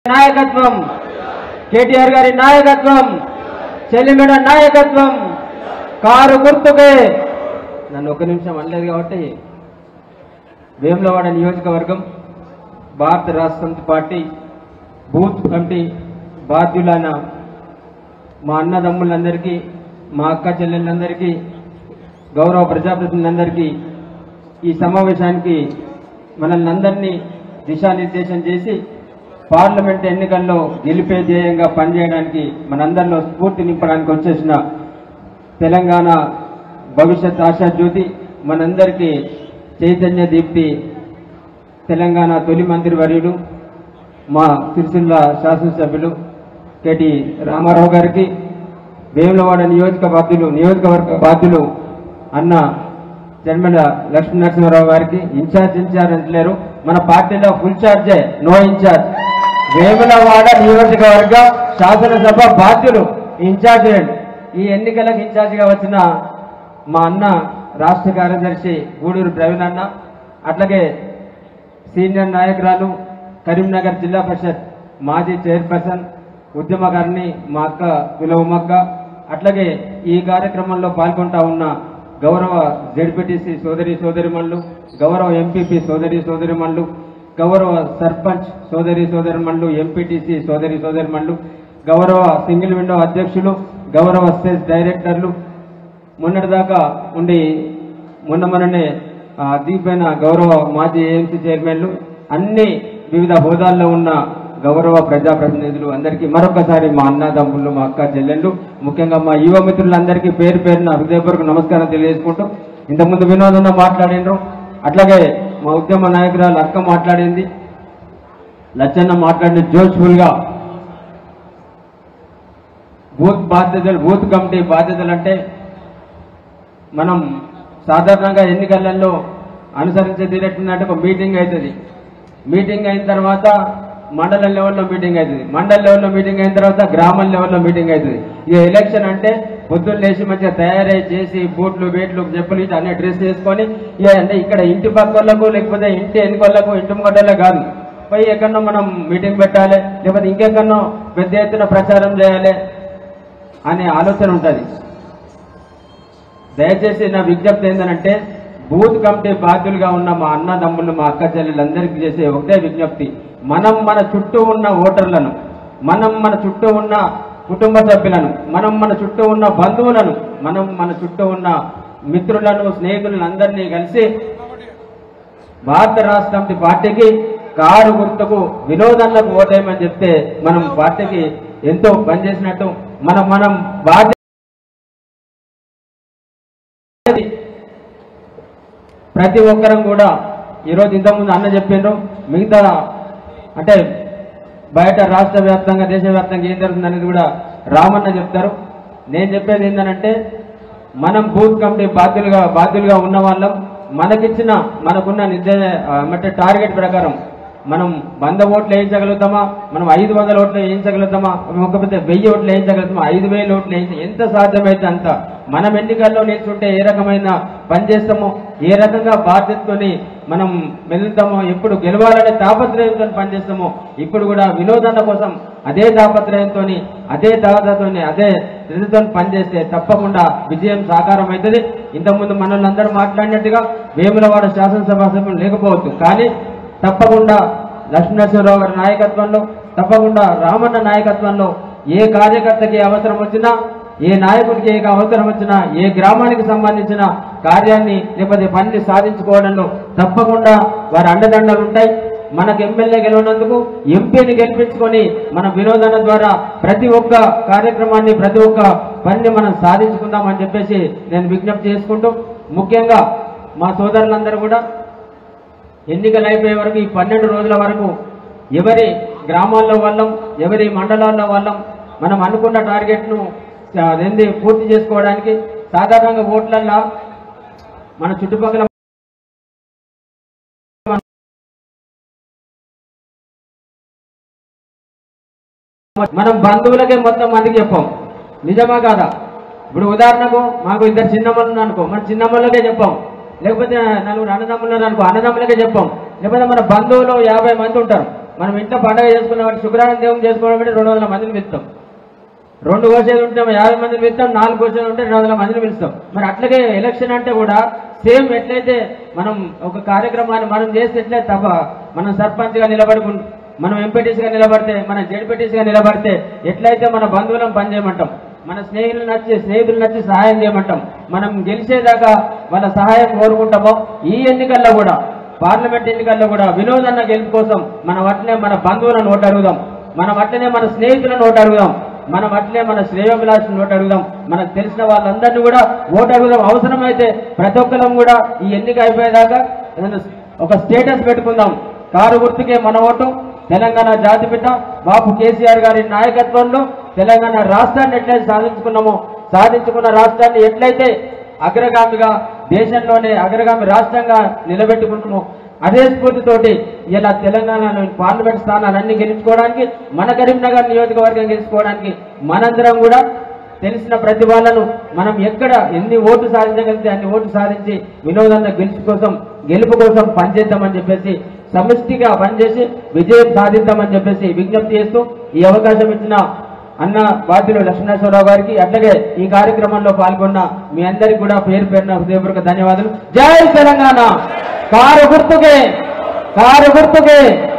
నాయకత్వం కేటీఆర్ గారి నాయకత్వం చెల్లిమెడ నాయకత్వం కారు గుర్తుకే నన్ను ఒక నిమిషం అనలేదు కాబట్టి వేములవాడ నియోజకవర్గం భారత రాష్ట్ర సమితి పార్టీ బూత్ కమిటీ బాధ్యులైన మా అన్నదమ్ములందరికీ మా అక్క చెల్లెళ్ళందరికీ గౌరవ ప్రజాప్రతినిధులందరికీ ఈ సమావేశానికి మనల్ని అందరినీ దిశానిర్దేశం చేసి పార్లమెంట్ ఎన్నికల్లో గెలిపే ధ్యేయంగా పనిచేయడానికి మనందరిలో స్ఫూర్తి నింపడానికి వచ్చేసిన తెలంగాణ భవిష్యత్ ఆశా జ్యోతి మనందరికీ చైతన్య దీప్తి తెలంగాణ తొలి మంత్రి వర్యులు మా సిరిసిల్ల శాసనసభ్యులు కేటి రామారావు గారికి వేములవాడ నియోజక బాధ్యులు నియోజకవర్గ బాధ్యులు అన్న జన్మల లక్ష్మీ నరసింహారావు గారికి ఇన్ఛార్జ్ ఇన్ఛార్జ్ అంటలేరు మన పార్టీలో ఫుల్ ఛార్జే నో ఇన్ఛార్జ్ వేములవాడ నియోజకవర్గ శాసనసభ బాధ్యులు ఇన్ఛార్జ్ ఈ ఎన్నికలకు ఇన్ఛార్జిగా వచ్చిన మా అన్న రాష్ట్ర కార్యదర్శి గూడూరు ప్రవీణ్ అన్న అట్లాగే సీనియర్ నాయకురాలు కరీంనగర్ జిల్లా పరిషత్ మాజీ చైర్పర్సన్ ఉద్యమకారిణి మా అక్క కులవమ్మక్క అట్లాగే ఈ కార్యక్రమంలో పాల్గొంటా ఉన్న గౌరవ జెడ్పీటీసీ సోదరి సోదరిమణులు గౌరవ ఎంపీపీ సోదరి సోదరిమణులు గౌరవ సర్పంచ్ సోదరి సోదరిమణులు ఎంపీటీసీ సోదరి సోదరిమణులు గౌరవ సింగిల్ విండో అధ్యక్షులు గౌరవ సెస్ డైరెక్టర్లు మొన్నటిదాకా ఉండి మొన్న మొన్ననే ఆ, దీపైన గౌరవ మాజీ ఏఎంసీ చైర్మన్లు అన్ని వివిధ హోదాల్లో ఉన్న గౌరవ ప్రజాప్రతినిధులు అందరికీ మరొకసారి మా అన్నదమ్ముళ్ళు మా అక్క చెల్లెళ్ళు ముఖ్యంగా మా యువ మిత్రులందరికీ పేరు పేరున హృదయపూర్వక నమస్కారం తెలియజేసుకుంటూ ఇంతకుముందు వినోదన్న మాట్లాడినరు అట్లాగే మా ఉద్యమ నాయకురాలు అక్క మాట్లాడింది లచ్చన్న మాట్లాడిన జోష్ఫుల్ గా బూత్ బాధ్యతలు బూత్ కమిటీ బాధ్యతలు అంటే మనం సాధారణంగా ఎన్నికలలో అనుసరించే తీరట్టున్నట్టు ఒక మీటింగ్ అవుతుంది మీటింగ్ అయిన తర్వాత మండల లెవెల్లో మీటింగ్ అవుతుంది మండల లెవెల్లో మీటింగ్ అయిన తర్వాత గ్రామం లెవెల్లో మీటింగ్ అవుతుంది ఇక ఎలక్షన్ అంటే పొద్దున్న లేచి మంచిగా తయారై చేసి బూట్లు బేట్లు చెప్పులు ఇటు అన్ని డ్రెస్ వేసుకొని ఇక అంటే ఇక్కడ ఇంటి పక్కలకు లేకపోతే ఇంటి ఎన్నికలకు ఇంటి ముంగటలో కాదు పోయి ఎక్కడో మనం మీటింగ్ పెట్టాలి లేకపోతే ఇంకెక్కడో పెద్ద ఎత్తున ప్రచారం చేయాలి అనే ఆలోచన ఉంటుంది దయచేసి నా విజ్ఞప్తి ఏంటంటే బూత్ కమిటీ బాధ్యులుగా ఉన్న మా అన్నదమ్ములు మా అక్క చెల్లెలందరికీ చేసే ఒకటే విజ్ఞప్తి మనం మన చుట్టూ ఉన్న ఓటర్లను మనం మన చుట్టూ ఉన్న కుటుంబ సభ్యులను మనం మన చుట్టూ ఉన్న బంధువులను మనం మన చుట్టూ ఉన్న మిత్రులను స్నేహితులను అందరినీ కలిసి భారత రాష్ట్ర సమితి పార్టీకి కారు గుర్తుకు వినోదన్నకు ఓటేయమని చెప్తే మనం పార్టీకి ఎంతో పనిచేసినట్టు మనం మనం బాధ్యత ప్రతి ఒక్కరం కూడా ఈరోజు ఇంతకుముందు అన్న చెప్పిండ్రు మిగతా అంటే బయట రాష్ట్ర వ్యాప్తంగా దేశవ్యాప్తంగా ఏం జరుగుతుంది అనేది కూడా రామన్న చెప్తారు నేను చెప్పేది ఏంటంటే మనం బూత్ కమిటీ బాధ్యులుగా బాధ్యులుగా ఉన్న వాళ్ళం మనకిచ్చిన మనకున్న నిర్దేశ అంటే టార్గెట్ ప్రకారం మనం వంద ఓట్లు వేయించగలుగుతామా మనం ఐదు వందల ఓట్లు వేయించగలుగుతామా ఒకపోతే వెయ్యి ఓట్లు వేయించగలుగుతామా ఐదు వేల ఓట్లు వేయించ ఎంత సాధ్యమైతే అంత మనం ఎన్నికల్లో నిల్చుంటే ఏ రకమైన పని చేస్తామో ఏ రకంగా బాధ్యతతోని మనం వెళ్తామో ఎప్పుడు గెలవాలనే తాపత్రయంతో పనిచేస్తామో ఇప్పుడు కూడా వినోదన్న కోసం అదే తాపత్రయంతో అదే దాదాతో అదే శ్రద్ధతో పనిచేస్తే తప్పకుండా విజయం సాకారం అవుతుంది ఇంతకుముందు మనల్ని మాట్లాడినట్టుగా వేములవాడ శాసనసభ సభ్యులు లేకపోవచ్చు కానీ తప్పకుండా లక్ష్మీనరసింహరావు గారి నాయకత్వంలో తప్పకుండా రామన్న నాయకత్వంలో ఏ కార్యకర్తకి అవసరం వచ్చినా ఏ నాయకుడికి ఏ అవసరం వచ్చినా ఏ గ్రామానికి సంబంధించిన కార్యాన్ని లేకపోతే పనిని సాధించుకోవడంలో తప్పకుండా వారి అండదండలు ఉంటాయి మనకు ఎమ్మెల్యే గెలవనందుకు ఎంపీని గెలిపించుకొని మన వినోదన ద్వారా ప్రతి ఒక్క కార్యక్రమాన్ని ప్రతి ఒక్క పనిని మనం సాధించుకుందామని చెప్పేసి నేను విజ్ఞప్తి చేసుకుంటూ ముఖ్యంగా మా సోదరులందరూ కూడా ఎన్నికలు అయిపోయే వరకు ఈ పన్నెండు రోజుల వరకు ఎవరి గ్రామాల్లో వాళ్ళం ఎవరి మండలాల్లో వాళ్ళం మనం అనుకున్న టార్గెట్ను ఆ, అదేంది పూర్తి చేసుకోవడానికి సాధారణంగా ఓట్లల్లో మన చుట్టుపక్కల మనం బంధువులకే మొత్తం మందికి చెప్పాం నిజమా కాదా ఇప్పుడు ఉదాహరణకు మాకు ఇద్దరు చిన్నమ్మలు ఉన్నారు అనుకో మన చిన్నమ్మలకే చెప్పాం లేకపోతే నలుగురు అన్నదమ్ములు ఉన్నారు అనుకో అన్నదమ్ములకే చెప్పాం లేకపోతే మన బంధువులు యాభై మంది ఉంటారు మనం ఇంట్లో పండగ చేసుకున్నామంటే శుక్రవారం దేవుని చేసుకోవడం రెండు వందల మందిని పిలుస్తాం రెండు కోసేలు ఉంటే యాభై మందిని పిలుస్తాం నాలుగు కోసేలు ఉంటే రెండు వందల మందిని పిలుస్తాం మరి అట్లాగే ఎలక్షన్ అంటే కూడా సేమ్ ఎట్లయితే మనం ఒక కార్యక్రమాన్ని మనం చేస్తే ఎట్లే తప్ప మనం సర్పంచ్ గా నిలబడుకు మనం ఎంపీటీసీ గా నిలబడితే మన జడ్పీటీసీ గా నిలబడితే ఎట్లయితే మన బంధువులను పనిచేయమంటాం మన స్నేహితులు నచ్చి స్నేహితులు నచ్చి సహాయం చేయమంటాం మనం గెలిచేదాకా వాళ్ళ సహాయం కోరుకుంటామో ఈ ఎన్నికల్లో కూడా పార్లమెంట్ ఎన్నికల్లో కూడా వినోదన్న గెలుపు కోసం మనం అట్లనే మన బంధువులను ఓటు అడుగుదాం మనం అట్లనే మన స్నేహితులను ఓటు అడుగుదాం మనం అట్లే మన శ్రేయోభిలాషులను ఓటు అడుగుదాం మనకు తెలిసిన వాళ్ళందరినీ కూడా ఓటు అడుగుదాం అవసరమైతే ప్రతి ఒక్కరం కూడా ఈ ఎన్నిక అయిపోయేదాకా ఏదైనా ఒక స్టేటస్ పెట్టుకుందాం కారు గుర్తుకే మన ఓటు తెలంగాణ జాతిపిత బాపు కేసీఆర్ గారి నాయకత్వంలో తెలంగాణ రాష్ట్రాన్ని ఎట్లయితే సాధించుకున్నామో సాధించుకున్న రాష్ట్రాన్ని ఎట్లయితే అగ్రగామిగా దేశంలోనే అగ్రగామి రాష్ట్రంగా నిలబెట్టుకుంటున్నామో అదే స్ఫూర్తితోటి ఇలా తెలంగాణలో పార్లమెంట్ స్థానాలన్నీ గెలుచుకోవడానికి మన కరీంనగర్ నియోజకవర్గం గెలుచుకోవడానికి మనందరం కూడా తెలిసిన ప్రతి వాళ్ళను మనం ఎక్కడ ఎన్ని ఓటు సాధించగలిగితే అన్ని ఓటు సాధించి వినోదన్న గెలుపు కోసం గెలుపు కోసం పనిచేద్దామని చెప్పేసి సమిష్టిగా పనిచేసి విజయం సాధిద్దామని చెప్పేసి విజ్ఞప్తి చేస్తూ ఈ అవకాశం ఇచ్చిన అన్న బాధ్యులు లక్ష్మణేశ్వరరావు గారికి అట్లాగే ఈ కార్యక్రమంలో పాల్గొన్న మీ అందరికి కూడా పేరు పేరున హృదయపూర్వక ధన్యవాదాలు జై తెలంగాణ కారు గుర్తుకే కారు గుర్తుకే